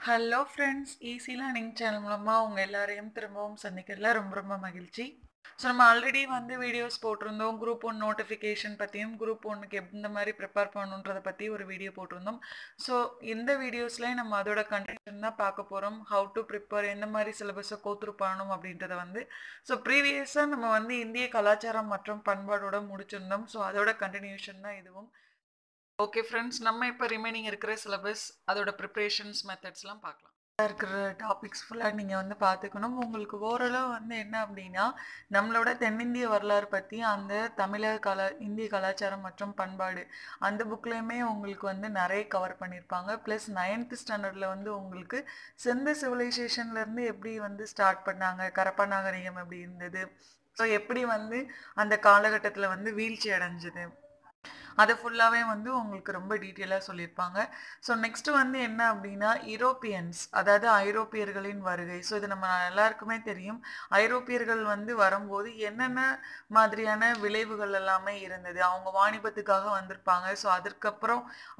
Hello friends easy learning channel மூலமாக உங்கள் எல்லாரையும் திரும்பவும் சந்திக்கிறதுல ரொம்ப ரொம்ப மகிழ்ச்சி ஸோ நம்ம ஆல்ரெடி வந்து வீடியோஸ் போட்டிருந்தோம் குரூப் ஒன் நோட்டிஃபிகேஷன் பற்றியும் குரூப் ஒன்றுக்கு எந்த மாதிரி ப்ரிப்பேர் பண்ணணுன்றதை பற்றி ஒரு வீடியோ போட்டிருந்தோம் ஸோ இந்த வீடியோஸ்லேயே நம்ம அதோட கண்டென்ட் தான் பார்க்க போகிறோம் ஹவு டு ப்ரிப்பேர் எந்த மாதிரி சிலபஸை கோத்ரூ பண்ணணும் அப்படின்றத வந்து ஸோ ப்ரீவியஸாக நம்ம வந்து இந்திய கலாச்சாரம் மற்றும் பண்பாடோட முடிச்சிருந்தோம் ஸோ அதோட கண்டினியூஷன் தான் இதுவும் ஓகே ஃப்ரெண்ட்ஸ் நம்ம இப்போ ரிமைனிங் இருக்கிற சிலபஸ் அதோட ப்ரிப்ரேஷன்ஸ் மெத்தட்ஸ்லாம் பார்க்கலாம் இருக்கிற டாபிக்ஸ் ஃபுல்லாக நீங்கள் வந்து பார்த்துக்கணும் உங்களுக்கு ஓரளவு வந்து என்ன அப்படின்னா நம்மளோட தென்னிந்திய வரலாறு பற்றி அந்த தமிழக கலா இந்திய கலாச்சாரம் மற்றும் பண்பாடு அந்த புக்லேயுமே உங்களுக்கு வந்து நிறைய கவர் பண்ணியிருப்பாங்க ப்ளஸ் நைன்த் ஸ்டாண்டர்டில் வந்து உங்களுக்கு செந்த சிவிலைசேஷன்லேருந்து எப்படி வந்து ஸ்டார்ட் பண்ணாங்க கரப்பா நாகரிகம் எப்படி இருந்தது ஸோ எப்படி வந்து அந்த காலகட்டத்தில் வந்து வீழ்ச்சி அடைஞ்சது அதை ஃபுல்லாகவே வந்து உங்களுக்கு ரொம்ப டீட்டெயிலாக சொல்லியிருப்பாங்க ஸோ நெக்ஸ்ட் வந்து என்ன அப்படின்னா யூரோப்பியன்ஸ் அதாவது ஐரோப்பியர்களின் வருகை ஸோ இது நம்ம எல்லாருக்குமே தெரியும் ஐரோப்பியர்கள் வந்து வரும்போது என்னென்ன மாதிரியான விளைவுகள் எல்லாமே இருந்தது அவங்க வாணிபத்துக்காக வந்திருப்பாங்க ஸோ அதற்கப்புறம்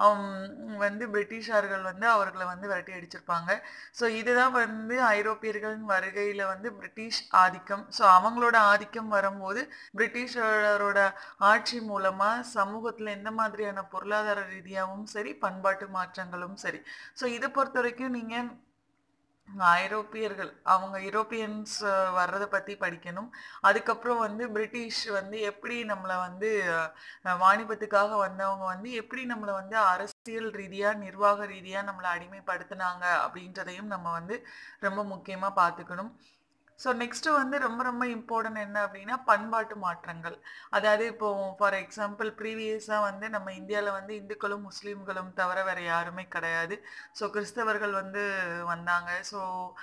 வந்து பிரிட்டிஷார்கள் வந்து அவர்களை வந்து விரட்டி அடிச்சிருப்பாங்க ஸோ இதுதான் வந்து ஐரோப்பியர்களின் வருகையில் வந்து பிரிட்டிஷ் ஆதிக்கம் ஸோ அவங்களோட ஆதிக்கம் வரும்போது பிரிட்டிஷரோட ஆட்சி மூலமாக சமூகத்தில் எந்த மாதிரியான பொருளாதார ரீதியாகவும் சரி பண்பாட்டு மாற்றங்களும் சரி ஸோ இதை பொறுத்த வரைக்கும் நீங்கள் ஐரோப்பியர்கள் அவங்க யூரோப்பியன்ஸ் வர்றதை பற்றி படிக்கணும் அதுக்கப்புறம் வந்து பிரிட்டிஷ் வந்து எப்படி நம்மளை வந்து வாணிபத்துக்காக வந்தவங்க வந்து எப்படி நம்மளை வந்து அரசியல் ரீதியாக நிர்வாக ரீதியாக நம்மளை அடிமைப்படுத்தினாங்க அப்படின்றதையும் நம்ம வந்து ரொம்ப முக்கியமாக பார்த்துக்கணும் ஸோ நெக்ஸ்ட்டு வந்து ரொம்ப ரொம்ப இம்பார்ட்டன்ட் என்ன அப்படின்னா பண்பாட்டு மாற்றங்கள் அதாவது இப்போ ஃபார் எக்ஸாம்பிள் ப்ரீவியஸாக வந்து நம்ம இந்தியாவில் வந்து இந்துக்களும் முஸ்லீம்களும் தவிர வேறு யாருமே கிடையாது ஸோ கிறிஸ்தவர்கள் வந்து வந்தாங்க ஸோ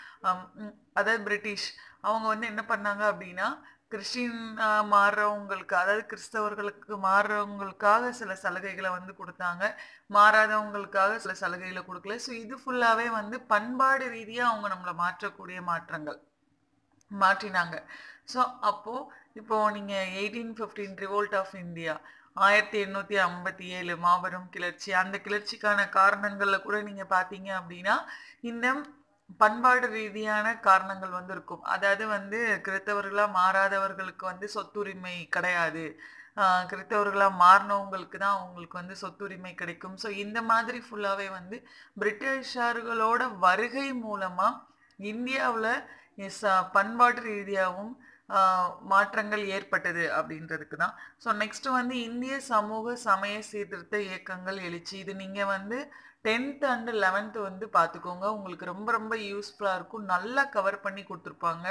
அதாவது பிரிட்டிஷ் அவங்க வந்து என்ன பண்ணாங்க அப்படின்னா கிறிஸ்டின் மாறுறவங்களுக்கு அதாவது கிறிஸ்தவர்களுக்கு மாறுறவங்களுக்காக சில சலுகைகளை வந்து கொடுத்தாங்க மாறாதவங்களுக்காக சில சலுகைகளை கொடுக்கல ஸோ இது ஃபுல்லாகவே வந்து பண்பாடு ரீதியாக அவங்க நம்மளை மாற்றக்கூடிய மாற்றங்கள் மாற்றினாங்க ஸோ அப்போது இப்போது நீங்கள் eighteen fifteen revolt of India ஆயிரத்தி எண்ணூற்றி ஐம்பத்தி ஏழு மாபெரும் கிளர்ச்சி அந்த கிளர்ச்சிக்கான காரணங்களில் கூட நீங்கள் பார்த்தீங்க அப்படின்னா இந்த பண்பாடு ரீதியான காரணங்கள் வந்து இருக்கும் அதாவது வந்து கிறித்தவர்களாக மாறாதவர்களுக்கு வந்து சொத்துரிமை கிடையாது கிறித்தவர்களாக மாறினவங்களுக்கு தான் அவங்களுக்கு வந்து சொத்துரிமை கிடைக்கும் ஸோ இந்த மாதிரி ஃபுல்லாகவே வந்து பிரிட்டிஷார்களோட வருகை மூலமாக இந்தியாவில் எஸ் பண்பாட்டு ரீதியாகவும் மாற்றங்கள் ஏற்பட்டது அப்படின்றதுக்கு தான் ஸோ நெக்ஸ்ட் வந்து இந்திய சமூக சமய சீர்திருத்த இயக்கங்கள் எழுச்சி இது நீங்கள் வந்து டென்த் அண்டு லெவன்த்து வந்து பார்த்துக்கோங்க உங்களுக்கு ரொம்ப ரொம்ப யூஸ்ஃபுல்லாக இருக்கும் நல்லா கவர் பண்ணி கொடுத்துருப்பாங்க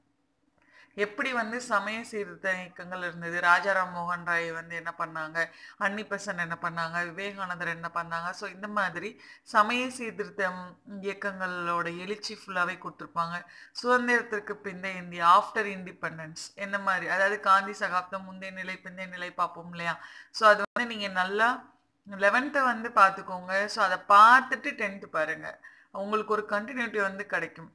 எப்படி வந்து சமய சீர்திருத்த இயக்கங்கள் இருந்தது ராஜாராம் மோகன் ராய் வந்து என்ன பண்ணாங்க அன்னிபெசன் என்ன பண்ணாங்க விவேகானந்தர் என்ன பண்ணாங்க ஸோ இந்த மாதிரி சமய சீர்திருத்தம் இயக்கங்களோட எழுச்சி ஃபுல்லாகவே கொடுத்துருப்பாங்க சுதந்திரத்திற்கு பிந்தைய இந்தியா ஆஃப்டர் இண்டிபெண்டன்ஸ் என்ன மாதிரி அதாவது காந்தி சகாப்தம் முந்தைய நிலை பிந்தைய நிலை பார்ப்போம் இல்லையா ஸோ அது வந்து நீங்கள் நல்லா லெவன்த்தை வந்து பார்த்துக்கோங்க ஸோ அதை பார்த்துட்டு டென்த்து பாருங்கள் உங்களுக்கு ஒரு கண்டினியூட்டி வந்து கிடைக்கும்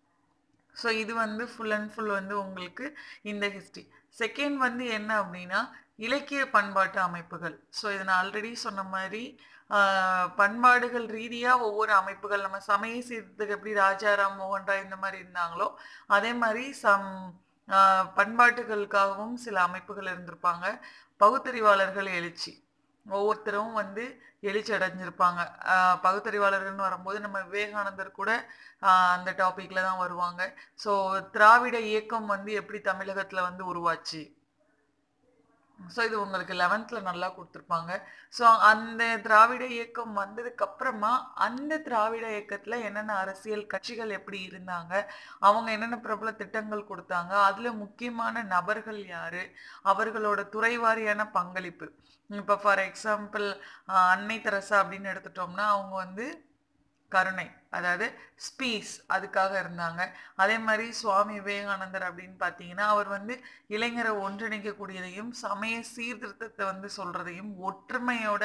ஸோ இது வந்து ஃபுல் அண்ட் ஃபுல் வந்து உங்களுக்கு இந்த ஹிஸ்ட்ரி செகண்ட் வந்து என்ன அப்படின்னா இலக்கிய பண்பாட்டு அமைப்புகள் ஸோ இதை நான் ஆல்ரெடி சொன்ன மாதிரி பண்பாடுகள் ரீதியாக ஒவ்வொரு அமைப்புகள் நம்ம சமய சீர்திருத்தத்துக்கு எப்படி ராஜாராம் மோகன் ராய் இந்த மாதிரி இருந்தாங்களோ அதே மாதிரி சம் பண்பாட்டுகளுக்காகவும் சில அமைப்புகள் இருந்திருப்பாங்க பகுத்தறிவாளர்கள் எழுச்சி ஒவ்வொருத்தரும் வந்து எழுச்சி அடைஞ்சிருப்பாங்க பகுத்தறிவாளர்கள்னு வரும்போது நம்ம விவேகானந்தர் கூட அந்த டாப்பிக்கில் தான் வருவாங்க ஸோ திராவிட இயக்கம் வந்து எப்படி தமிழகத்தில் வந்து உருவாச்சு ஸோ இது உங்களுக்கு லெவன்த்தில் நல்லா கொடுத்துருப்பாங்க ஸோ அந்த திராவிட இயக்கம் வந்ததுக்கு அப்புறமா அந்த திராவிட இயக்கத்தில் என்னென்ன அரசியல் கட்சிகள் எப்படி இருந்தாங்க அவங்க என்னென்ன பிரபல திட்டங்கள் கொடுத்தாங்க அதில் முக்கியமான நபர்கள் யார் அவர்களோட துறைவாரியான பங்களிப்பு இப்போ ஃபார் எக்ஸாம்பிள் அன்னை தெரசா அப்படின்னு எடுத்துட்டோம்னா அவங்க வந்து கருணை அதாவது ஸ்பீஸ் அதுக்காக இருந்தாங்க அதே மாதிரி சுவாமி விவேகானந்தர் அப்படின்னு பார்த்தீங்கன்னா அவர் வந்து இளைஞரை ஒன்றிணைக்கக்கூடியதையும் சமய சீர்திருத்தத்தை வந்து சொல்றதையும் ஒற்றுமையோட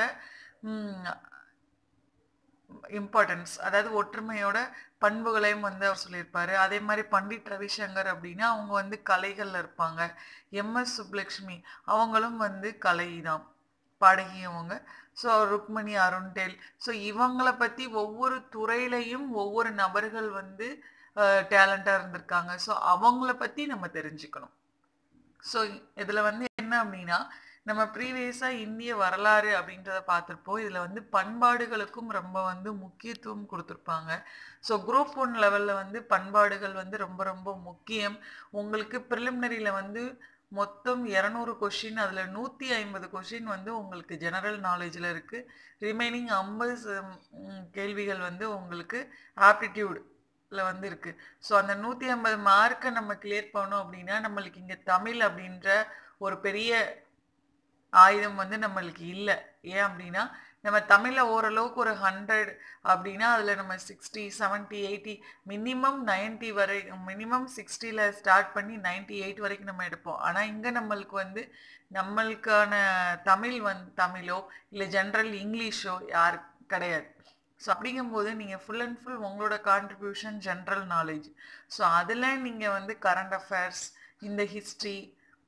இம்பார்ட்டன்ஸ் அதாவது ஒற்றுமையோட பண்புகளையும் வந்து அவர் சொல்லியிருப்பாரு அதே மாதிரி பண்டிட் ரவிசங்கர் அப்படின்னா அவங்க வந்து கலைகள்ல இருப்பாங்க எம்எஸ் சுப்லக்ஷ்மி அவங்களும் வந்து கலை தான் பாடகியவங்க ஸோ ருக்மணி அருண்டேல் ஸோ இவங்கள பற்றி ஒவ்வொரு துறையிலையும் ஒவ்வொரு நபர்கள் வந்து டேலண்டாக இருந்திருக்காங்க ஸோ அவங்கள பற்றி நம்ம தெரிஞ்சுக்கணும் ஸோ இதில் வந்து என்ன அப்படின்னா நம்ம ப்ரீவியஸாக இந்திய வரலாறு அப்படின்றத பார்த்துருப்போம் இதில் வந்து பண்பாடுகளுக்கும் ரொம்ப வந்து முக்கியத்துவம் கொடுத்துருப்பாங்க ஸோ குரூப் ஒன் லெவலில் வந்து பண்பாடுகள் வந்து ரொம்ப ரொம்ப முக்கியம் உங்களுக்கு ப்ரிலிமினரியில் வந்து மொத்தம் இரநூறு கொஷின் அதில் நூற்றி ஐம்பது கொஷின் வந்து உங்களுக்கு ஜெனரல் நாலேஜில் இருக்குது ரிமைனிங் ஐம்பது கேள்விகள் வந்து உங்களுக்கு ஆப்டிடியூடில் வந்து இருக்குது ஸோ அந்த நூற்றி ஐம்பது மார்க்கை நம்ம கிளியர் பண்ணோம் அப்படின்னா நம்மளுக்கு இங்கே தமிழ் அப்படின்ற ஒரு பெரிய ஆயுதம் வந்து நம்மளுக்கு இல்லை ஏன் அப்படின்னா நம்ம தமிழில் ஓரளவுக்கு ஒரு ஹண்ட்ரட் அப்படின்னா அதில் நம்ம sixty seventy eighty minimum ninety வரை மினிமம் சிக்ஸ்டியில் ஸ்டார்ட் பண்ணி நைன்ட்டி எயிட் வரைக்கும் நம்ம எடுப்போம் ஆனால் இங்கே நம்மளுக்கு வந்து நம்மளுக்கான தமிழ் வந் தமிழோ இல்லை ஜென்ரல் இங்கிலீஷோ யார் கிடையாது ஸோ அப்படிங்கும்போது நீங்கள் ஃபுல் அண்ட் ஃபுல் உங்களோட கான்ட்ரிபியூஷன் ஜென்ரல் நாலேஜ் ஸோ அதில் நீங்கள் வந்து கரண்ட் அஃபேர்ஸ் இந்த ஹிஸ்ட்ரி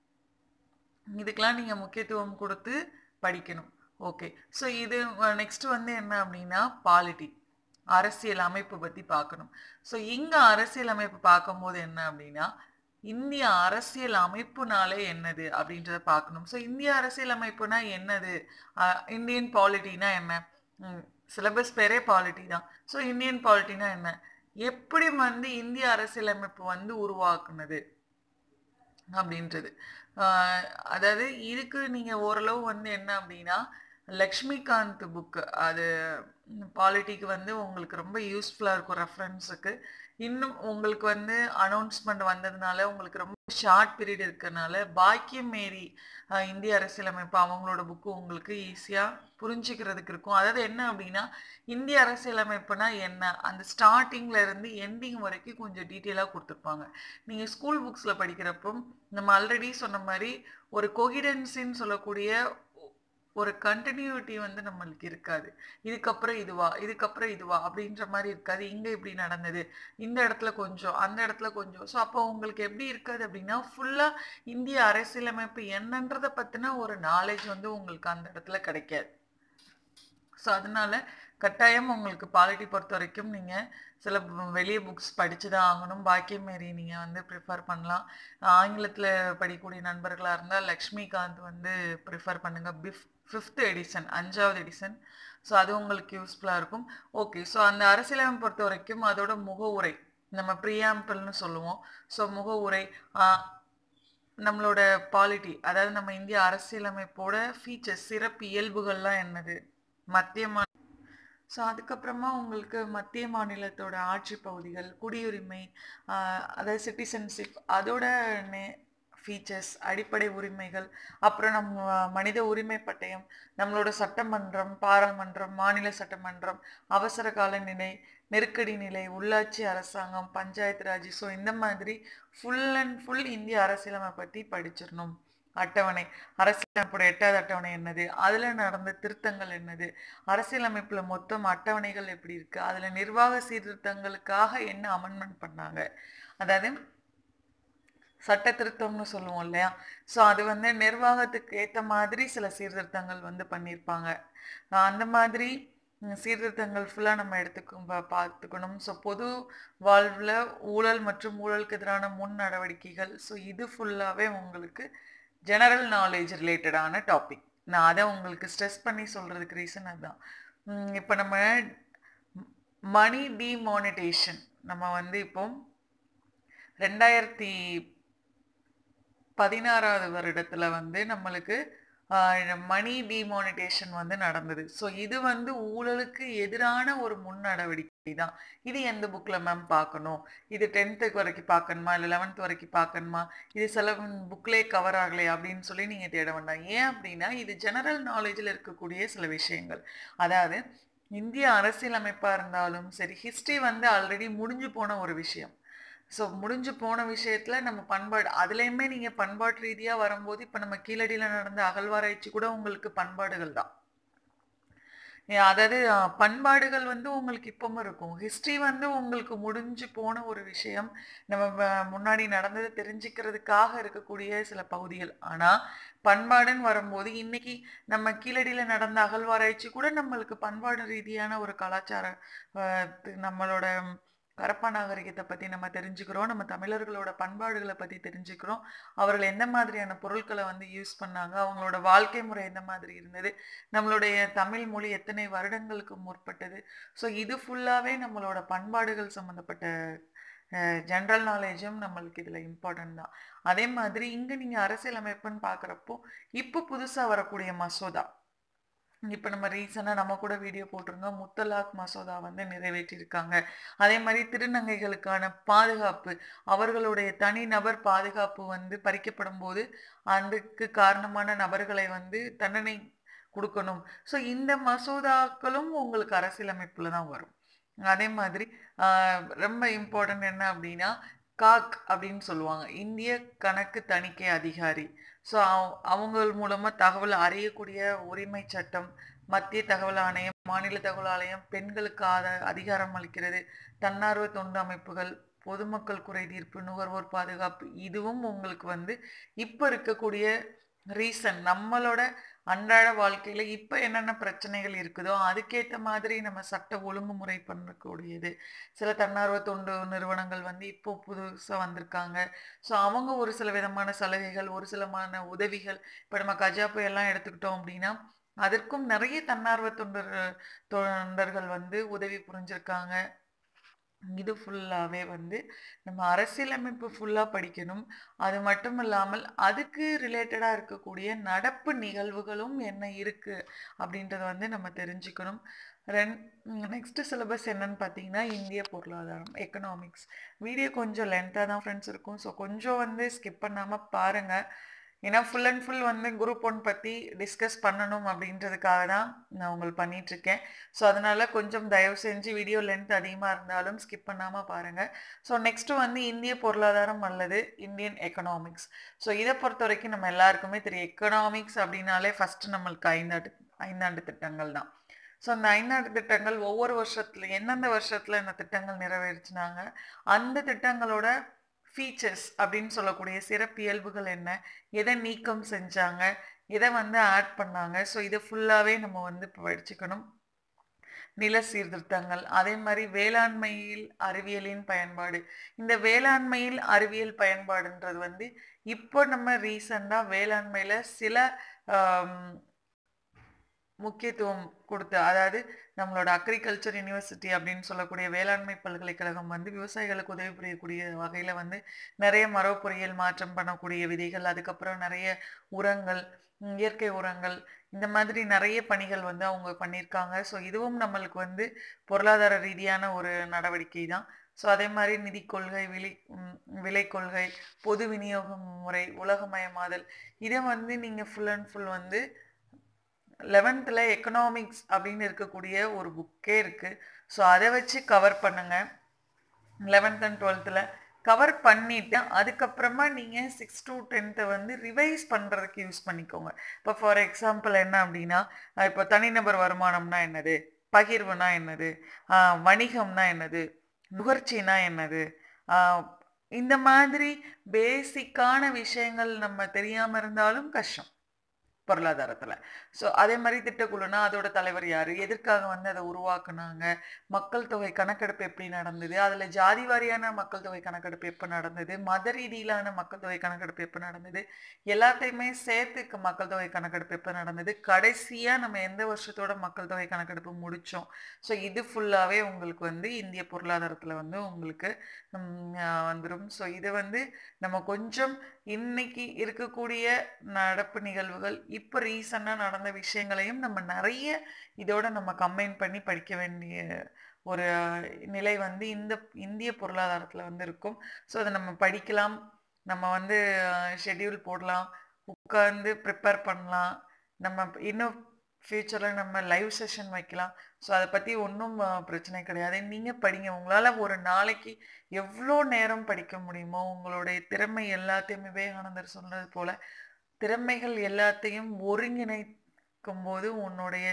இதுக்கெலாம் நீங்கள் முக்கியத்துவம் கொடுத்து படிக்கணும் ஓகே ஸோ இது நெக்ஸ்ட் வந்து என்ன அப்படின்னா பாலிட்டி அரசியல் அமைப்பு பற்றி பார்க்கணும் ஸோ இங்கே அரசியல் அமைப்பு பார்க்கும்போது என்ன அப்படின்னா இந்திய அரசியல் அமைப்புனாலே என்னது அப்படின்றத பார்க்கணும் ஸோ இந்திய அரசியல் அமைப்புனா என்னது இந்தியன் பாலிட்டினா என்ன சிலபஸ் பேரே பாலிட்டி தான் ஸோ இந்தியன் பாலிட்டினா என்ன எப்படி வந்து இந்திய அரசியலமைப்பு வந்து உருவாக்குனது அப்படின்றது அதாவது இதுக்கு நீங்கள் ஓரளவு வந்து என்ன அப்படின்னா லக்ஷ்மிகாந்த் புக்கு அது பாலிட்டிக்கு வந்து உங்களுக்கு ரொம்ப யூஸ்ஃபுல்லாக இருக்கும் ரெஃபரன்ஸுக்கு இன்னும் உங்களுக்கு வந்து அனௌன்ஸ்மெண்ட் வந்ததுனால உங்களுக்கு ரொம்ப ஷார்ட் பீரியட் இருக்கிறதுனால பாக்கியம் மேரி இந்திய அரசியலமைப்பு அவங்களோட புக்கு உங்களுக்கு ஈஸியாக புரிஞ்சுக்கிறதுக்கு இருக்கும் அதாவது என்ன அப்படின்னா இந்திய அரசியலமைப்புனா என்ன அந்த ஸ்டார்டிங்கில் இருந்து எண்டிங் வரைக்கும் கொஞ்சம் டீட்டெயிலாக கொடுத்துருப்பாங்க நீங்கள் ஸ்கூல் புக்ஸில் படிக்கிறப்போ நம்ம ஆல்ரெடி சொன்ன மாதிரி ஒரு கொகிடன்சின்னு சொல்லக்கூடிய ஒரு கண்டினியூட்டி வந்து நம்மளுக்கு இருக்காது இதுக்கப்புறம் இதுவா இதுக்கப்புறம் இதுவா அப்படின்ற மாதிரி இருக்காது இங்கே இப்படி நடந்தது இந்த இடத்துல கொஞ்சம் அந்த இடத்துல கொஞ்சம் ஸோ அப்போ உங்களுக்கு எப்படி இருக்காது அப்படின்னா ஃபுல்லாக இந்திய அரசியலமைப்பு என்னன்றதை பற்றின ஒரு நாலேஜ் வந்து உங்களுக்கு அந்த இடத்துல கிடைக்காது ஸோ அதனால கட்டாயம் உங்களுக்கு பாலிட்டி பொறுத்த வரைக்கும் நீங்கள் சில வெளியே புக்ஸ் படித்து தான் ஆகணும் பாக்கியம் மாரி நீங்கள் வந்து ப்ரிஃபர் பண்ணலாம் ஆங்கிலத்தில் படிக்கக்கூடிய நண்பர்களாக இருந்தால் லக்ஷ்மிகாந்த் வந்து ப்ரிஃபர் பண்ணுங்கள் பிஃப் ஃபிஃப்த் எடிசன் அஞ்சாவது எடிசன் ஸோ அது உங்களுக்கு யூஸ்ஃபுல்லாக இருக்கும் ஓகே ஸோ அந்த அரசியலமைப்பு பொறுத்த வரைக்கும் அதோட முகவுரை நம்ம ப்ரியாம்பிள்னு சொல்லுவோம் ஸோ முகவுரை நம்மளோட பாலிட்டி அதாவது நம்ம இந்திய அரசியலமைப்போட ஃபீச்சர்ஸ் சிறப்பு இயல்புகள்லாம் என்னது மத்திய மா ஸோ அதுக்கப்புறமா உங்களுக்கு மத்திய மாநிலத்தோட ஆட்சி பகுதிகள் குடியுரிமை அதாவது சிட்டிசன்ஷிப் அதோட நே ஃபீச்சர்ஸ் அடிப்படை உரிமைகள் அப்புறம் நம்ம மனித உரிமை பட்டயம் நம்மளோட சட்டமன்றம் பாராளுமன்றம் மாநில சட்டமன்றம் அவசர கால நிலை நெருக்கடி நிலை உள்ளாட்சி அரசாங்கம் பஞ்சாயத்து ராஜ் ஸோ இந்த மாதிரி ஃபுல் அண்ட் ஃபுல் இந்திய அரசியலமைப்பை பற்றி படிச்சிடணும் அட்டவணை அரசியலமைப்போட எட்டாவது அட்டவணை என்னது அதில் நடந்த திருத்தங்கள் என்னது அரசியலமைப்பில் மொத்தம் அட்டவணைகள் எப்படி இருக்குது அதில் நிர்வாக சீர்திருத்தங்களுக்காக என்ன அமெண்ட்மெண்ட் பண்ணாங்க அதாவது சட்ட திருத்தம்னு சொல்லுவோம் இல்லையா ஸோ அது வந்து நிர்வாகத்துக்கு ஏற்ற மாதிரி சில சீர்திருத்தங்கள் வந்து பண்ணியிருப்பாங்க அந்த மாதிரி சீர்திருத்தங்கள் ஃபுல்லாக நம்ம எடுத்துக்கும் பார்த்துக்கணும் ஸோ பொது வாழ்வில் ஊழல் மற்றும் ஊழலுக்கு எதிரான முன் நடவடிக்கைகள் ஸோ இது ஃபுல்லாகவே உங்களுக்கு ஜெனரல் நாலேஜ் ரிலேட்டடான டாபிக் நான் அதை உங்களுக்கு ஸ்ட்ரெஸ் பண்ணி சொல்கிறதுக்கு ரீசன் அதுதான் இப்போ நம்ம மணி டிமானிட்டேஷன் நம்ம வந்து இப்போ ரெண்டாயிரத்தி பதினாறாவது வருடத்தில் வந்து நம்மளுக்கு மணி டிமானிட்டேஷன் வந்து நடந்தது ஸோ இது வந்து ஊழலுக்கு எதிரான ஒரு முன் நடவடிக்கை தான் இது எந்த புக்கில் மேம் பார்க்கணும் இது டென்த்துக்கு வரைக்கும் பார்க்கணுமா இல்லை லெவன்த் வரைக்கும் பார்க்கணுமா இது சில புக்லேயே கவர் ஆகலையா அப்படின்னு சொல்லி நீங்கள் தேட வேண்டாம் ஏன் அப்படின்னா இது ஜெனரல் நாலேஜில் இருக்கக்கூடிய சில விஷயங்கள் அதாவது இந்திய அரசியலமைப்பாக இருந்தாலும் சரி ஹிஸ்ட்ரி வந்து ஆல்ரெடி முடிஞ்சு போன ஒரு விஷயம் ஸோ முடிஞ்சு போன விஷயத்தில் நம்ம பண்பாடு அதுலேயுமே நீங்கள் பண்பாட்டு ரீதியாக வரும்போது இப்போ நம்ம கீழடியில் நடந்த அகழ்வாராய்ச்சி கூட உங்களுக்கு பண்பாடுகள் தான் எ அதாவது அ பண்பாடுகள் வந்து உங்களுக்கு இப்பவும் இருக்கும். ஹிஸ்ட்ரி வந்து உங்களுக்கு முடிஞ்சு போன ஒரு விஷயம். நம்ம வ முன்னாடி நடந்தத தெரிஞ்சுக்கிறதுக்காக இருக்கக்கூடிய சில பகுதிகள். ஆனா, பண்பாடுன்னு வரும்போது, இன்னைக்கு நம்ம கீழடியில நடந்த அகழ்வாராய்ச்சி கூட நம்மளுக்கு பண்பாடு ரீதியான ஒரு கலாச்சார அ து நம்மளோட ஹரப்பா நாகரிகத்த பத்தி நம்ம தெரிஞ்சுக்கிறோம். நம்ம தமிழர்களோட பண்பாடுகள பத்தி தெரிஞ்சுக்கிறோம். அவர்கள் எந்த மாதிரியான பொருட்கள வந்து யூஸ் பண்ணாங்க, அவங்களோட வாழ்க்கை முறை எந்த மாதிரி இருந்தது, நம்மளுடைய தமிழ் மொழி எத்தனை வருடங்களுக்கு முற்பட்டது. ஸோ இது ஃபுல்லாவே நம்மளோட பண்பாடுகள் சம்மந்தப்பட்ட அ ஜெனரல் நாலேட்ஜும் நம்மளுக்கு இதுல இம்பார்ட்டன்ட் தான். அதே மாதிரி இங்க நீங்க அரசியலமைப்புன்னு பார்க்குறப்போ, இப்போ புதுசா வரக்கூடிய மசோதா. இப்ப நம்ம ரீசென்ட்டா நம்ம கூட வீடியோ போட்டிருந்தோம். முத்தலாக் மசோதா வந்து நிறைவேற்றியிருக்காங்க. அதே மாரி திருநங்கைகளுக்கான பாதுகாப்பு, அவர்களுடைய தனிநபர் பாதுகாப்பு வந்து பறிக்கப்படும்போது, அதுக்கு காரணமான நபர்களை வந்து தண்டனை குடுக்கணும். ஸோ இந்த மசோதாக்களும் உங்களுக்கு அரசியலமைப்புல தான் வரும். அதே மாதிரி அ ரொம்ப இம்பார்ட்டன்ட் என்ன அப்டின்னா, காக் அப்டின்னு சொல்லுவாங்க. இந்திய கணக்கு தணிக்கை அதிகாரி. ஸோ அவ் அவங்கள் மூலமா தகவல் அறியக்கூடிய உரிமை சட்டம், மத்திய தகவல் ஆணையம், மாநில தகவல் ஆணையம், பெண்களுக்கு ஆத அதிகாரம் அளிக்கிறது, தன்னார்வ தொண்டு அமைப்புகள், பொதுமக்கள் குறை தீர்ப்பு, நுகர்வோர் பாதுகாப்பு இதுவும் உங்களுக்கு வந்து இப்ப இருக்கக்கூடிய ரீசன் நம்மளோட அன்றாட வாழ்க்கையில இப்ப என்னென்ன பிரச்சனைகள் இருக்குதோ, அதுக்கேத்த மாதிரி நம்ம சட்ட ஒழுங்குமுறை பண்ணக்கூடியது. சில தன்னார்வ தொண்டு நிறுவனங்கள் வந்து இப்போ புதுசா வந்திருக்காங்க. ஸோ அவங்க ஒரு சில விதமான சலுகைகள், ஒரு சிலமான உதவிகள் இப்ப நம்ம கஜா புயல்லாம் எடுத்துக்கிட்டோம் அப்டின்னா, அதற்கும் நெறைய தன்னார்வ தொண்டர் தொண்டர்கள் வந்து உதவி புரிஞ்சிருக்காங்க. இது ஃபுல்லாவே வந்து நம்ம அரசியலமைப்பு ஃபுல்லா படிக்கணும். அது மட்டும் இல்லாமல், அதுக்கு ரிலேட்டடா இருக்கக்கூடிய நடப்பு நிகழ்வுகளும் என்ன இருக்கு அப்டின்றத வந்து நம்ம தெரிஞ்சுக்கணும். ரென் நெக்ஸ்ட் சிலபஸ் என்னன்னு பார்த்தீங்கன்னா, இந்திய பொருளாதாரம், எக்கனாமிக்ஸ். வீடியோ கொஞ்சம் லென்த்தா தான் ஃப்ரெண்ட்ஸ் இருக்கும். ஸோ கொஞ்சம் வந்து ஸ்கிப் பண்ணாம பாருங்க. ஏன்னா ஃபுல் அண்ட் ஃபுல் வந்து குரூப் 1 பத்தி டிஸ்கஸ் பண்ணணும் அப்டின்றதுக்காக தான் நான் உங்களுக்கு பண்ணிட்டுருக்கேன். ஸோ அதனால கொஞ்சம் தயவு செஞ்சு வீடியோ லென்த் அதிகமா இருந்தாலும் ஸ்கிப் பண்ணாம பாருங்க. ஸோ நெக்ஸ்ட் வந்து இந்திய பொருளாதாரம் அல்லது இந்தியன் எக்கனாமிக்ஸ். ஸோ இத பொறுத்தவரைக்கும் நம்ம எல்லாருக்குமே தெரியும். எக்கனாமிக்ஸ் அப்டின்னாலே ஃபர்ஸ்ட் நம்மளுக்கு ஐந்தாண்டு ஐந்தாண்டு திட்டங்கள் தான். ஸோ அந்த ஐந்தாண்டு திட்டங்கள் ஒவ்வொரு வருஷத்துல எந்தெந்த வருஷத்துல இந்த திட்டங்கள் நிறைவேறுச்சுனாங்க, அந்த திட்டங்களோட ஃபீச்சர்ஸ் அப்டின்னு சொல்லக்கூடிய சிறப்பியல்புகள் என்ன? எத நீக்கம் செஞ்சாங்க? எத வந்து ஆட் பண்ணாங்க? ஸோ இத ஃபுல்லாவே நம்ம வந்து படிச்சுக்கணும். நில சீர்திருத்தங்கள், அதே மாரி வேளாண்மையில் அறிவியலின் பயன்பாடு. இந்த வேளாண்மையில் அறிவியல் பயன்பாடுன்றது வந்து, இப்போ நம்ம ரீசென்ட்டா வேளாண்மையில சில அம் முக்கியத்துவம் குடுத்து, அதாவது நம்மளோட அக்ரிகல்ச்சர் யுனிவர்சிட்டி அப்டின்னு சொல்லக்கூடிய வேளாண்மை பல்கலைக்கழகம் வந்து விவசாயிகளுக்கு உதவி புரியக்கூடிய வகையில வந்து நெறைய மரபு பொறியியல் மாற்றம் பண்ணக்கூடிய விதைகள், அதுக்கப்புறம் நெறைய உரங்கள், ம் இயற்கை உரங்கள், இந்த மாதிரி நெறைய பணிகள் வந்து அவங்க பண்ணியிருக்காங்க. ஸோ இதுவும் நம்மளுக்கு வந்து பொருளாதார ரீதியான ஒரு நடவடிக்கை தான். ஸோ அதே மாரி நிதிக் கொள்கை, விலை ம் விலைக் கொள்கை, பொது விநியோக முறை, உலகமயமாதல் இத வந்து நீங்க ஃபுல் அண்ட் ஃபுல் வந்து 11த்ல எக்கனாமிக்ஸ் அப்டின்னு இருக்கக்கூடிய ஒரு புக்கே இருக்கு. ஸோ அத வச்சு கவர் பண்ணுங்க. 11த் அண்ட் 12த்ல கவர் பண்ணிட்டு, அதுக்கப்புறமா நீங்க 6 டூ 10த்த வந்து ரிவைஸ் பண்றதுக்கு யூஸ் பண்ணிக்கோங்க. இப்ப ஃபார் எக்ஸாம்பிள் என்ன அப்டின்னா, அ இப்போ தனிநபர் வருமானம்னா என்னது? பகிர்வுனா என்னது? அ வணிகம்னா என்னது? நுகர்ச்சினா என்னது? அ இந்த மாதிரி பேசிக்கான விஷயங்கள் நம்ம தெரியாம இருந்தாலும் கஷ்டம். பொருளாதாரத்துல. ஸோ அதே மாரி திட்டக்குழுனா அதோட தலைவர் யாரு? எதற்காக வந்து அத உருவாக்குனாங்க? மக்கள் தொகை கணக்கெடுப்பு எப்படி நடந்தது? அதுல ஜாதி வாரியான மக்கள் தொகை கணக்கெடுப்பு எப்ப நடந்தது? மத ரீதியிலான மக்கள் தொகை கணக்கெடுப்பு எப்ப நடந்தது? எல்லாத்தையுமே சேர்த்து க மக்கள் தொகை கணக்கெடுப்பு எப்ப நடந்தது? கடைசியா நம்ம எந்த வருஷத்தோட மக்கள் தொகை கணக்கெடுப்பு முடிச்சோம்? ஸோ இது ஃபுல்லாவே உங்களுக்கு வந்து இந்திய பொருளாதாரத்துல வந்து உங்களுக்கு ம் அ வந்துரும். ஸோ இது வந்து நம்ம கொஞ்சம் இன்னைக்கு இருக்கக்கூடிய நடப்பு நிகழ்வுகள், இப்ப ரீசென்ட்டா நடந்த விஷயங்களையும் நம்ம நெறைய இதோட நம்ம கம்பைன் பண்ணி படிக்க வேண்டிய ஒரு நிலை வந்து இந்த இந்திய பொருளாதாரத்துல வந்து இருக்கும். ஸோ அத நம்ம படிக்கலாம். நம்ம வந்து ஷெட்யூல் போடலாம். உட்கார்ந்து ப்ரிப்பேர் பண்ணலாம். நம்ம இன்னும் ஃபியூச்சர்ல நம்ம லைவ் செஷன் வைக்கலாம். ஸோ அத பத்தி ஒண்ணும் அ பிரச்சனை கிடையாது. நீங்க படிங்க. உங்களால ஒரு நாளைக்கு எவ்ளோ நேரம் படிக்க முடியுமோ, உங்களுடைய திறமை எல்லாத்தையும் விவேகானந்தர் சொன்னது போல, திறமைகள் எல்லாத்தையும் ஒருங்கிணைக்கும்போது உன்னுடைய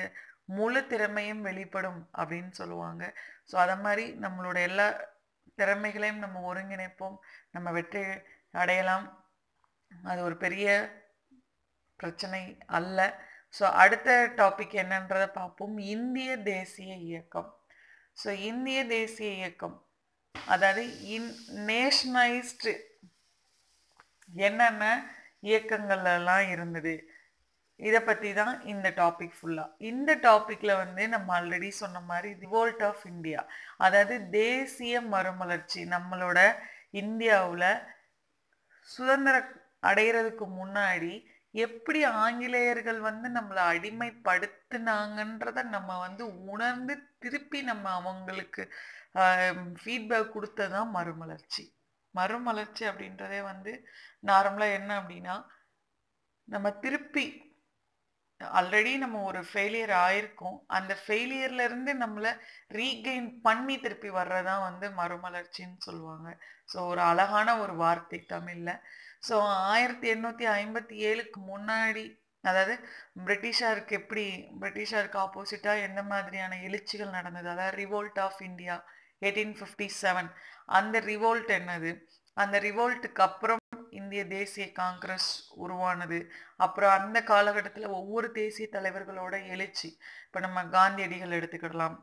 முழு திறமையும் வெளிப்படும் அப்படின்னு சொல்லுவாங்க ஸோ அதை மாதிரி நம்மளோட எல்லா திறமைகளையும் நம்ம ஒருங்கிணைப்போம் நம்ம வெற்றி அடையலாம் அது ஒரு பெரிய பிரச்சனை அல்ல ஸோ அடுத்த டாபிக் என்னன்றதை பார்ப்போம் இந்திய தேசிய இயக்கம் ஸோ இந்திய தேசிய இயக்கம் அதாவது இன் நேஷனலைஸ்டு என்னென்ன இயக்கங்கள் எல்லாம் இருந்தது இதை பற்றி தான் இந்த டாபிக் ஃபுல்லாக இந்த டாப்பிக்கில் வந்து நம்ம ஆல்ரெடி சொன்ன மாதிரி ரிவோல்ட் ஆஃப் இந்தியா அதாவது தேசிய மறுமலர்ச்சி நம்மளோட இந்தியாவில் சுதந்திரம் அடைகிறதுக்கு முன்னாடி எப்படி ஆங்கிலேயர்கள் வந்து நம்மளை அடிமைப்படுத்தினாங்கன்றத நம்ம வந்து உணர்ந்து திருப்பி நம்ம அவங்களுக்கு ஃபீட்பேக் கொடுத்ததான் மறுமலர்ச்சி மறுமலர்ச்சி அப்படின்றதே வந்து நார்மலாக என்ன அப்படின்னா நம்ம திருப்பி ஆல்ரெடி நம்ம ஒரு ஃபெயிலியர் ஆயிருக்கோம் அந்த ஃபெயிலியர்ல இருந்து நம்மளை ரீகெயின் பண்ணி திருப்பி வர்றதான் வந்து மறுமலர்ச்சின்னு சொல்லுவாங்க ஸோ ஒரு அழகான ஒரு வார்த்தை தமிழ்ல ஸோ ஆயிரத்தி எண்ணூற்றி ஐம்பத்தி ஏழுக்கு முன்னாடி அதாவது பிரிட்டிஷாருக்கு எப்படி பிரிட்டிஷாருக்கு ஆப்போசிட்டாக எந்த மாதிரியான எழுச்சிகள் நடந்தது அதாவது revolt of India eighteen fifty seven அந்த ரிவோல்ட் என்னது அந்த ரிவோல்ட்டுக்கு அப்புறம் இந்திய தேசிய காங்கிரஸ் உருவானது அப்புறம் அந்த காலகட்டத்தில் ஒவ்வொரு தேசிய தலைவர்களோட எழுச்சி இப்போ நம்ம காந்தியடிகள் எடுத்துக்கிடலாம்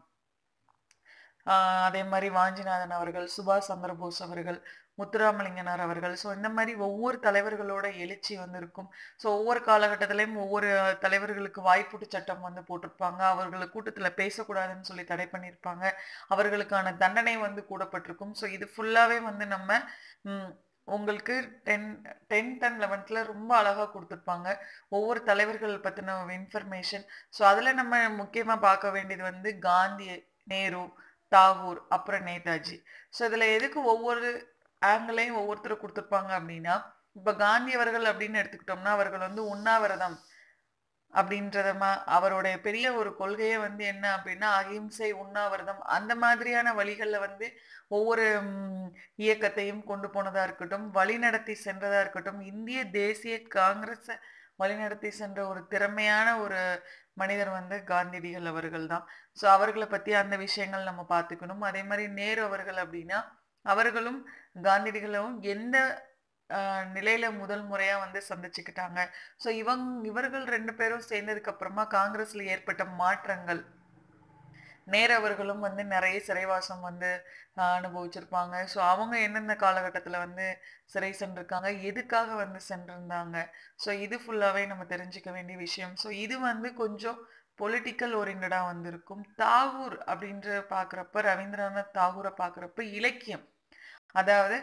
அதே மாதிரி வாஞ்சிநாதன் அவர்கள் சுபாஷ் சந்திரபோஸ் அவர்கள் முத்துராமலிங்கனார் அவர்கள் ஸோ இந்த மாதிரி ஒவ்வொரு தலைவர்களோட எழுச்சி வந்து இருக்கும் ஸோ ஒவ்வொரு காலகட்டத்திலையும் ஒவ்வொரு தலைவர்களுக்கு வாய்ப்பூட்டு சட்டம் வந்து போட்டிருப்பாங்க அவர்கள் கூட்டத்தில் பேசக்கூடாதுன்னு சொல்லி தடை பண்ணியிருப்பாங்க அவர்களுக்கான தண்டனை வந்து கூடப்பட்டிருக்கும் ஸோ இது ஃபுல்லாகவே வந்து நம்ம உங்களுக்கு டென் டென்த் அண்ட் லெவன்த்தில் ரொம்ப அழகாக கொடுத்துருப்பாங்க ஒவ்வொரு தலைவர்கள் பற்றின இன்ஃபர்மேஷன் ஸோ அதில் நம்ம முக்கியமாக பார்க்க வேண்டியது வந்து காந்தி நேரு தாகூர் அப்புறம் நேதாஜி ஸோ இதில் எதுக்கு ஒவ்வொரு ஆங்கிளையும் ஒவ்வொருத்தரும் கொடுத்துருப்பாங்க அப்படின்னா இப்போ காந்தி அவர்கள் அப்படின்னு எடுத்துக்கிட்டோம்னா அவர்கள் வந்து உண்ணாவிரதம் அப்படின்றதமா அவருடைய பெரிய ஒரு கொள்கையே வந்து என்ன அப்படின்னா அகிம்சை உண்ணாவிரதம் அந்த மாதிரியான வழிகளில் வந்து ஒவ்வொரு இயக்கத்தையும் கொண்டு போனதா இருக்கட்டும் வழிநடத்தி சென்றதா இருக்கட்டும் இந்திய தேசிய காங்கிரஸை வழிநடத்தி சென்ற ஒரு திறமையான ஒரு மனிதர் வந்து காந்தியடிகள் அவர்கள் தான் ஸோ அவர்களை பற்றி அந்த விஷயங்கள் நம்ம பார்த்துக்கணும் அதே மாதிரி நேரு அவர்கள் அப்படின்னா அவர்களும் காந்தியடிகளும் எந்த நிலையில முதல் முறையா வந்து சந்திச்சுக்கிட்டாங்க ஸோ இவங் இவர்கள் ரெண்டு பேரும் சேர்ந்ததுக்கு அப்புறமா காங்கிரஸ்ல ஏற்பட்ட மாற்றங்கள் நேரு அவர்களும் வந்து நிறைய சிறைவாசம் வந்து அனுபவிச்சிருப்பாங்க ஸோ அவங்க எந்தெந்த காலகட்டத்தில் வந்து சிறை சென்றிருக்காங்க எதுக்காக வந்து சென்றிருந்தாங்க ஸோ இது ஃபுல்லாகவே நம்ம தெரிஞ்சுக்க வேண்டிய விஷயம் ஸோ இது வந்து கொஞ்சம் பொலிட்டிக்கல் ஓரியன்டாக வந்திருக்கும் தாகூர் அப்படின்ற பார்க்குறப்ப ரவீந்திரநாத் தாகூரை பார்க்குறப்ப இலக்கியம் அதாவது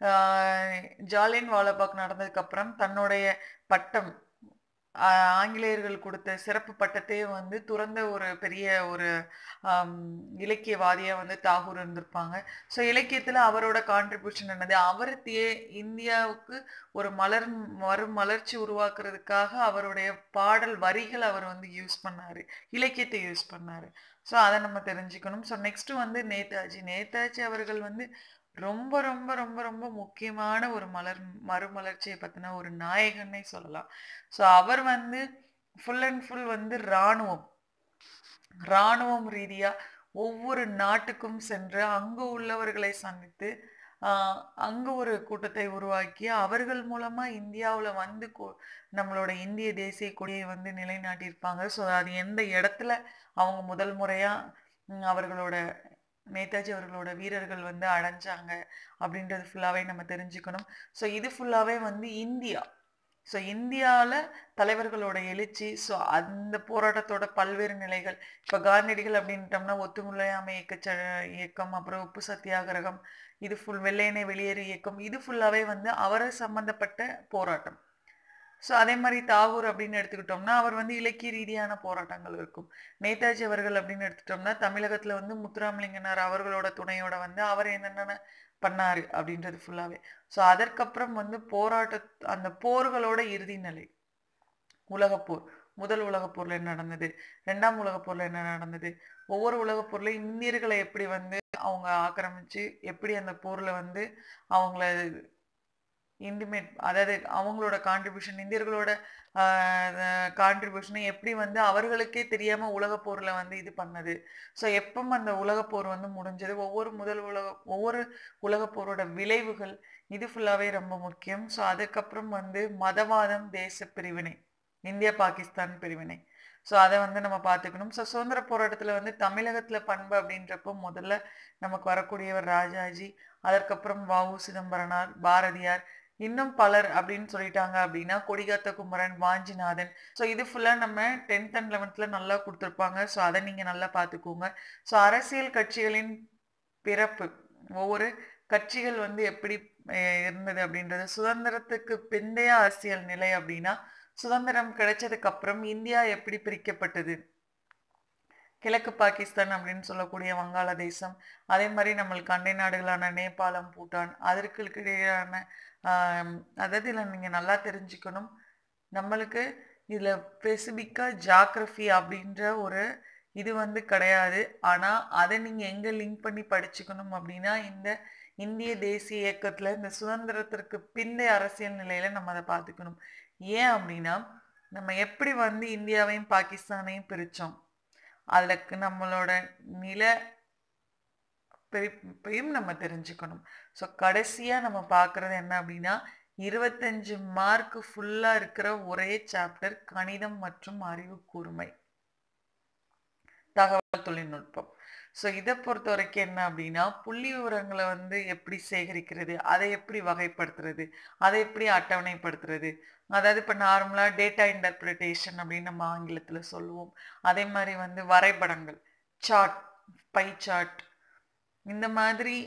ஜாலியன் வாலாபாக் நடந்ததுக்கு அப்புறம் தன்னுடைய பட்டம் ஆங்கிலேயர்கள் கொடுத்த சிறப்பு பட்டத்தையே வந்து துறந்த ஒரு பெரிய ஒரு இலக்கியவாதியாக வந்து தாகூர் இருந்திருப்பாங்க ஸோ இலக்கியத்தில் அவரோட கான்ட்ரிபியூஷன் என்னது அவர் தே இந்தியாவுக்கு ஒரு மலர் மறுமலர்ச்சி உருவாக்குறதுக்காக அவருடைய பாடல் வரிகள் அவர் வந்து யூஸ் பண்ணார் இலக்கியத்தை யூஸ் பண்ணார் ஸோ அதை நம்ம தெரிஞ்சுக்கணும் ஸோ நெக்ஸ்ட்டு வந்து நேதாஜி நேதாஜி அவர்கள் வந்து ரொம்ப ரொம்ப ரொம்ப ரொம்ப முக்கியமான ஒரு மலர் மறுமலர்ச்சியை பற்றின ஒரு நாயகன்னே சொல்லலாம் ஸோ அவர் வந்து ஃபுல் அண்ட் ஃபுல் வந்து இராணுவம் இராணுவம் ரீதியாக ஒவ்வொரு நாட்டுக்கும் சென்று அங்கு உள்ளவர்களை சந்தித்து அங்கு ஒரு கூட்டத்தை உருவாக்கி அவர்கள் மூலமாக இந்தியாவில் வந்து நம்மளோட இந்திய தேசிய கொடியை வந்து நிலைநாட்டியிருப்பாங்க ஸோ அது எந்த இடத்துல அவங்க முதல் முறையாக அவர்களோட நேதாஜி அவர்களோட வீரர்கள் வந்து அடைஞ்சாங்க அப்படின்றது ஃபுல்லாகவே நம்ம தெரிஞ்சுக்கணும் ஸோ இது ஃபுல்லாகவே வந்து இந்தியா ஸோ இந்தியாவில் தலைவர்களோட எழுச்சி ஸோ அந்த போராட்டத்தோட பல்வேறு நிலைகள் இப்போ காந்தியடிகள் அப்படின்ட்டோம்னா ஒத்துமுலையாமை இயக்க இயக்கம் அப்புறம் உப்பு சத்தியாகிரகம் இது ஃபுல் வெள்ளையனை வெளியேறு இயக்கம் இது ஃபுல்லாகவே வந்து அவரை சம்மந்தப்பட்ட போராட்டம் ஸோ அதே மாதிரி தாகூர் அப்படின்னு எடுத்துக்கிட்டோம்னா அவர் வந்து இலக்கிய ரீதியான போராட்டங்கள் இருக்கும் நேதாஜி அவர்கள் அப்படின்னு எடுத்துட்டோம்னா தமிழகத்தில் வந்து முத்துராமலிங்கனார் அவர்களோட துணையோட வந்து அவர் என்னென்ன பண்ணாரு அப்படின்றது ஃபுல்லாகவே ஸோ அதற்கப்புறம் வந்து போராட்ட அந்த போர்களோட இறுதி நிலை உலகப்போர் முதல் உலகப்போர்ல என்ன நடந்தது ரெண்டாம் உலகப்போர்ல என்ன நடந்தது ஒவ்வொரு உலகப்போர்லையும் இந்தியர்களை எப்படி வந்து அவங்க ஆக்கிரமிச்சு எப்படி அந்த போர்ல வந்து அவங்கள இன்டிமேட் அதாவது அவங்களோட கான்ட்ரிபியூஷன் இந்தியர்களோட கான்ட்ரிபியூஷனை எப்படி வந்து அவர்களுக்கே தெரியாம உலகப் போர்ல வந்து இது பண்ணது ஸோ எப்போ அந்த உலகப் போர் வந்து முடிஞ்சது ஒவ்வொரு முதல் உலக ஒவ்வொரு உலகப் போரோட விளைவுகள் இது ஃபுல்லாவே ரொம்ப முக்கியம் ஸோ அதுக்கப்புறம் வந்து மதவாதம் தேச பிரிவினை இந்தியா பாகிஸ்தான் பிரிவினை ஸோ அதை வந்து நம்ம பார்த்துக்கணும் ஸோ சுதந்திர போராட்டத்தில் வந்து தமிழகத்தில் பண்பு அப்படின்றப்போ முதல்ல நமக்கு வரக்கூடியவர் ராஜாஜி அதற்கப்புறம் வஉ சிதம்பரனார் பாரதியார் இன்னும் பலர் அப்படின்னு சொல்லிட்டாங்க அப்படின்னா கொடிகாத்த குமரன் வாஞ்சிநாதன் ஸோ இது ஃபுல்லாக நம்ம டென்த் அண்ட் லெவன்த்தில் நல்லா கொடுத்துருப்பாங்க ஸோ அதை நீங்கள் நல்லா பார்த்துக்கோங்க ஸோ அரசியல் கட்சிகளின் பிறப்பு ஒவ்வொரு கட்சிகள் வந்து எப்படி அஹ், இருந்தது அப்படின்றது சுதந்திரத்துக்கு பிந்தைய அரசியல் நிலை அப்படின்னா சுதந்திரம் கிடைச்சதுக்கு அப்புறம் இந்தியா எப்படி பிரிக்கப்பட்டது கிழக்கு பாகிஸ்தான் அப்படின்னு சொல்லக்கூடிய வங்காளதேசம் அதே மாதிரி நம்மளுக்கு அண்டை நாடுகளான நேபாளம் பூட்டான் அதற்கு இடையான ஆம், அதாவது இதில் நீங்கள் நல்லா தெரிஞ்சுக்கணும் நம்மளுக்கு இதில் ஸ்பெசிஃபிக்காக ஜாகிரஃபி அப்படின்ற ஒரு இது வந்து கிடையாது ஆனால் அதை நீங்கள் எங்கே லிங்க் பண்ணி படிச்சுக்கணும் அப்படின்னா இந்த இந்திய தேசிய இயக்கத்தில் இந்த சுதந்திரத்திற்கு பிந்தைய அரசியல் நிலையில நம்ம அதை பார்த்துக்கணும் ஏன் அப்படின்னா நம்ம எப்படி வந்து இந்தியாவையும் பாகிஸ்தானையும் பிரித்தோம் அதுக்கு நம்மளோட நில பிரிப்பையும் நம்ம தெரிஞ்சுக்கணும் ஸோ கடைசியாக நம்ம பார்க்குறது என்ன அப்படின்னா இருபத்தஞ்சு மார்க் ஃபுல்லாக இருக்கிற ஒரே சாப்டர் கணிதம் மற்றும் அறிவு கூர்மை தகவல் தொழில்நுட்பம் ஸோ இதை பொறுத்த வரைக்கும் என்ன அப்படின்னா புள்ளி விவரங்களை வந்து எப்படி சேகரிக்கிறது அதை எப்படி வகைப்படுத்துறது அதை எப்படி அட்டவணைப்படுத்துறது அதாவது இப்போ நார்மலாக டேட்டா இன்டர்பிரிட்டேஷன் அப்படின்னு நம்ம ஆங்கிலத்தில் சொல்லுவோம் அதே மாதிரி வந்து வரைபடங்கள் சார்ட் பை சார்ட் இந்த மாதிரி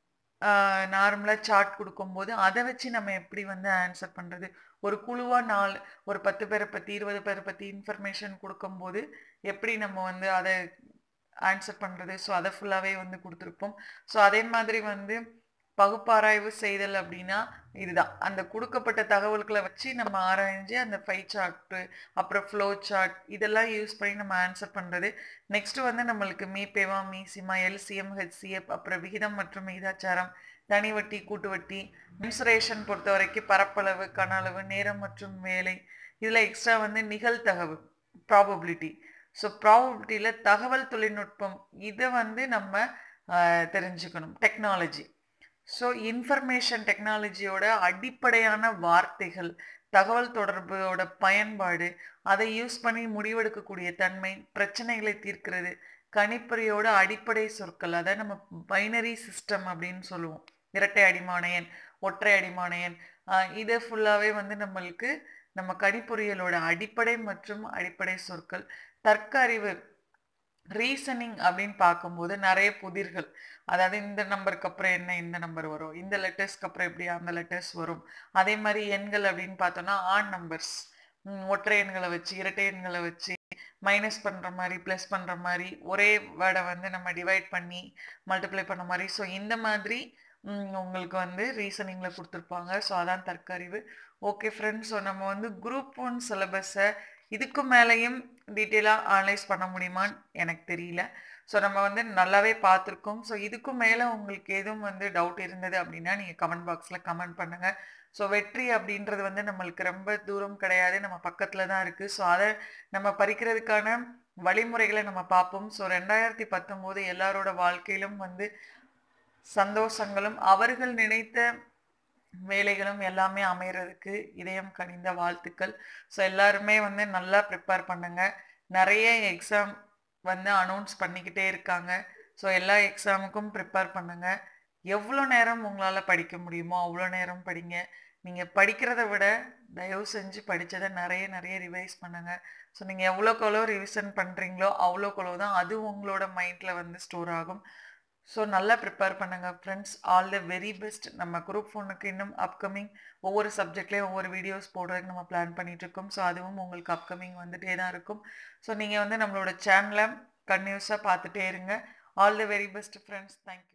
நார்மலாக சார்ட் கொடுக்கும்போது அதை வச்சு நம்ம எப்படி வந்து ஆன்சர் பண்ணுறது ஒரு குழுவாக நாலு ஒரு பத்து பேரை பற்றி இருபது பேரை பற்றி இன்ஃபர்மேஷன் கொடுக்கும்போது எப்படி நம்ம வந்து அதை ஆன்சர் பண்ணுறது ஸோ அதை ஃபுல்லாகவே வந்து கொடுத்துருப்போம் ஸோ அதே மாதிரி வந்து பகுப்பாராய்வு செய்தல் அப்படின்னா இதுதான் அந்த கொடுக்கப்பட்ட தகவல்களை வச்சு நம்ம ஆராய்ஞ்சு அந்த ஃபை சார்ட்டு அப்புறம் ஃப்ளோ சார்ட் இதெல்லாம் யூஸ் பண்ணி நம்ம ஆன்சர் பண்ணுறது நெக்ஸ்ட் வந்து நம்மளுக்கு மீபேவா மீசிமா எல்சிஎம் ஹெச்சிஎஃப் அப்புறம் விகிதம் மற்றும் விகிதாச்சாரம் தனி வட்டி கூட்டு வட்டி இன்சுரேஷன் பொறுத்த வரைக்கும் பரப்பளவு கன அளவு நேரம் மற்றும் வேலை இதில் எக்ஸ்ட்ரா வந்து நிகழ்தகவு ப்ராபபிலிட்டி ஸோ ப்ராபபிலிட்டியில் தகவல் தொழில்நுட்பம் இதை வந்து நம்ம ஆஹ், தெரிஞ்சுக்கணும் டெக்னாலஜி ஸோ இன்ஃபர்மேஷன் டெக்னாலஜியோட அடிப்படையான வார்த்தைகள் தகவல் தொடர்போட பயன்பாடு அதை யூஸ் பண்ணி முடிவெடுக்கக்கூடிய தன்மை பிரச்சனைகளை தீர்க்கிறது கணிப்பொறியோட அடிப்படை சொற்கள் அதை நம்ம பைனரி சிஸ்டம் அப்படின்னு சொல்லுவோம் இரட்டை அடிமான எண் ஒற்றை அடிமான எண் ஆஹ் இது ஃபுல்லாகவே வந்து நம்மளுக்கு நம்ம கணிப்பொறியலோட அடிப்படை மற்றும் அடிப்படை சொற்கள் தர்க்க அறிவு ரீசனிங் அப்படின்னு பார்க்கும்போது நிறைய புதிர்கள் அதாவது இந்த நம்பருக்கு அப்புறம் என்ன இந்த நம்பர் வரும் இந்த லெட்டர்ஸ்க்கு அப்புறம் எப்படி அந்த லெட்டர்ஸ் வரும் அதே மாதிரி எண்கள் அப்படின்னு பார்த்தோம்னா ஆன் நம்பர்ஸ் ஒற்றை எண்களை வச்சு இரட்டை எண்களை வச்சு மைனஸ் பண்ணுற மாதிரி ப்ளஸ் பண்ணுற மாதிரி ஒரே வேர்டை வந்து நம்ம டிவைட் பண்ணி மல்டிப்ளை பண்ண மாதிரி ஸோ இந்த மாதிரி ம், உங்களுக்கு வந்து ரீசனிங்கில் கொடுத்துருப்பாங்க ஸோ அதான் தற்கறிவு ஓகே ஃப்ரெண்ட்ஸ் ஸோ நம்ம வந்து குரூப் ஒன் சிலபஸை இதுக்கு மேலேயும் டீட்டெயிலாக அனலைஸ் பண்ண முடியுமான்னு எனக்கு தெரியல ஸோ நம்ம வந்து நல்லாவே பார்த்துருக்கோம் ஸோ இதுக்கும் மேலே உங்களுக்கு எதுவும் வந்து டவுட் இருந்தது அப்படின்னா நீங்கள் கமெண்ட் பாக்ஸில் கமெண்ட் பண்ணுங்கள் ஸோ வெற்றி அப்படின்றது வந்து நம்மளுக்கு ரொம்ப தூரம் கிடையாது நம்ம பக்கத்தில் தான் இருக்குது ஸோ அதை நம்ம பறிக்கிறதுக்கான வழிமுறைகளை நம்ம பார்ப்போம் ஸோ ரெண்டாயிரத்தி பத்தொம்போது எல்லாரோட வாழ்க்கையிலும் வந்து சந்தோஷங்களும் அவர்கள் நினைத்த வேலைகளும் எல்லாமே அமையறதுக்கு இதயம் கனிந்த வாழ்த்துக்கள் ஸோ எல்லாருமே வந்து நல்லா ப்ரிப்பேர் பண்ணுங்க நிறைய எக்ஸாம் வந்து அனௌன்ஸ் பண்ணிக்கிட்டே இருக்காங்க ஸோ எல்லா எக்ஸாமுக்கும் ப்ரிப்பேர் பண்ணுங்க எவ்வளோ நேரம் உங்களால் படிக்க முடியுமோ அவ்வளோ நேரம் படிங்க நீங்கள் படிக்கிறத விட தயவு செஞ்சு படித்ததை நிறைய நிறைய ரிவைஸ் பண்ணுங்க ஸோ நீங்கள் எவ்வளோக்கு எவ்வளோ ரிவிஷன் பண்ணுறீங்களோ அவ்வளோக்கு எவ்வளோ தான் அது உங்களோட மைண்டில் வந்து ஸ்டோர் ஆகும் ஸோ நல்லா ப்ரிப்பேர் பண்ணுங்க friends all the very best நம்ம குரூப் ஒன்றுக்கு இன்னும் அப்கமிங் ஒவ்வொரு சப்ஜெக்ட்லேயும் ஒவ்வொரு வீடியோஸ் போடுறதுக்கு நம்ம பிளான் பண்ணிட்டு இருக்கோம் ஸோ அதுவும் உங்களுக்கு அப்கமிங் வந்துட்டே தான் இருக்கும் ஸோ நீங்கள் வந்து நம்மளோட சேனலை கன்யூஸாக பார்த்துட்டே இருங்க all the very best friends thank you